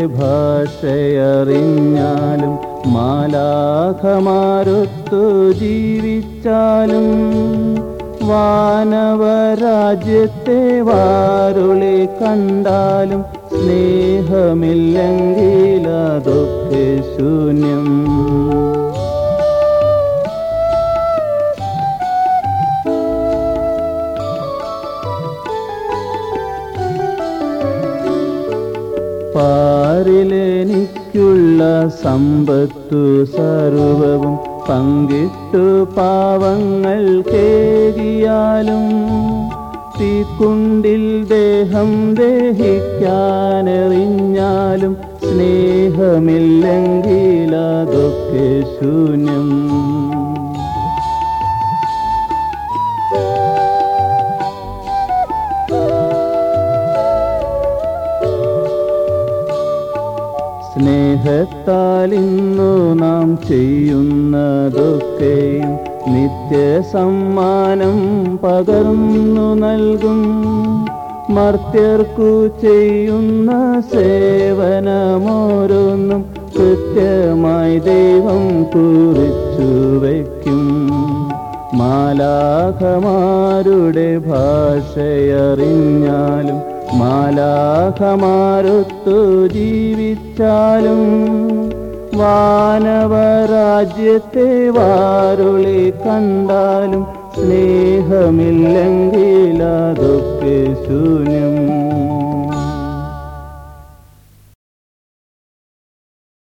ഭാഷയറിഞ്ഞാലും മാലാഖമാരൊത്തു ജീവിച്ചാലും വാനവരാജ്യത്തെ വാരുളി കണ്ടാലും സ്നേഹമില്ലെങ്കിൽ അതൊക്കെ ശൂന്യം പാരിലെനിക്കുള്ള സമ്പത്തു സർവവും പങ്കിട്ടു പാവങ്ങൾ കേകിയാലും തീക്കുണ്ടിൽ ദേഹം ദഹിക്കാനെറിഞ്ഞാലും സ്നേഹമില്ലെങ്കിൽ അതൊക്കെ ശൂന്യം സ്നേഹത്താൽ ഇന്നു നാം ചെയ്യുന്നതൊക്കെയും നിത്യസമ്മാനം പകർന്നു നൽകും മർത്യർക്കു ചെയ്യുന്ന സേവനമോരോന്നും കൃത്യമായി ദൈവം കുറിച്ചു വയ്ക്കും മാലാഖമാരുടെ ഭാഷയറിഞ്ഞാലും മാലാഖമാരൊത്തു ജീവിച്ചാലും വാനവരാജ്യത്തെ വാരുളി കണ്ടാലും സ്നേഹമില്ലെങ്കിൽ അതൊക്കെ ശൂന്യം